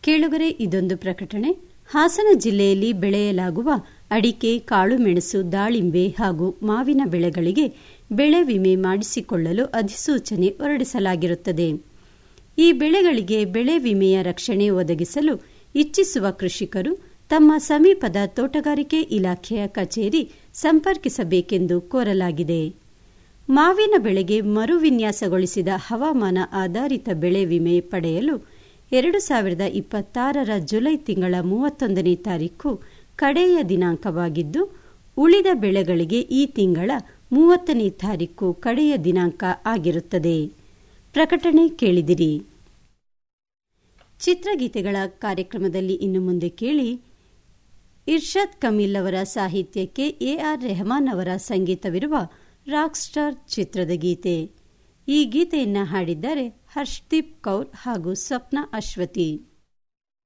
ಕೇಳುಗರೆ ಇದೊಂದು ಪ್ರಕಟಣೆ ಹಾಸನ ಜಿಲ್ಲೆಯಲ್ಲಿ ಬೆಳೆಯಲಾಗುವ ಅಡಿಕೆ ಕಾಳುಮೆಣಸು ದಾಳಿಂಬೆ ಹಾಗೂ ಮಾವಿನ ಬೆಳೆಗಳಿಗೆ ಬೆಳೆ ವಿಮೆ ಮಾಡಿಸಿಕೊಳ್ಳಲು ಅಧಿಸೂಚನೆ ಹೊರಡಿಸಲಾಗಿರುತ್ತದೆ ಈ ಬೆಳೆಗಳಿಗೆ ಬೆಳೆ ವಿಮೆಯ ರಕ್ಷಣೆ ಒದಗಿಸಲು ಇಚ್ಛಿಸುವ ಕೃಷಿಕರು ತಮ್ಮ ಸಮೀಪದ ತೋಟಗಾರಿಕೆ ಇಲಾಖೆಯ ಕಚೇರಿ ಸಂಪರ್ಕಿಸಬೇಕೆಂದು ಕೋರಲಾಗಿದೆ ಮಾವಿನ ಬೆಳೆಗೆ ಮರುವಿನ್ಯಾಸಗೊಳಿಸಿದ ಹವಾಮಾನ ಆಧಾರಿತ ಬೆಳೆ ವಿಮೆ ಪಡೆಯಲು ಎರಡು ಸಾವಿರದ ಇಪ್ಪತ್ತಾರರ ಜುಲೈ ತಿಂಗಳ ಮೂವತ್ತೊಂದನೇ ತಾರೀಕು ಕಡೆಯ ದಿನಾಂಕವಾಗಿದ್ದು ಉಳಿದ ಬೆಳೆಗಳಿಗೆ ಈ ತಿಂಗಳ ಮೂವತ್ತನೇ ತಾರೀಕು ಕಡೆಯ ದಿನಾಂಕ ಆಗಿರುತ್ತದೆ ಪ್ರಕಟಣೆ ಕೇಳಿದಿರಿ ಚಿತ್ರಗೀತೆಗಳ ಕಾರ್ಯಕ್ರಮದಲ್ಲಿ ಇನ್ನು ಮುಂದೆ ಕೇಳಿ ಇರ್ಷದ್ ಕಮೀಲ್ ಅವರ ಸಾಹಿತ್ಯಕ್ಕೆ ಎಆರ್ ರೆಹಮಾನ್ ಅವರ ಸಂಗೀತವಿರುವ ರಾಕ್ ಸ್ಟಾರ್ ಚಿತ್ರದ ಗೀತೆ ಈ ಗೀತೆಯನ್ನು ಹಾಡಿದ್ದಾರೆ ಹರ್ಷ್ದೀಪ್ ಕೌರ್ ಹಾಗೂ ಸ್ವಪ್ನ ಅಶ್ವತಿ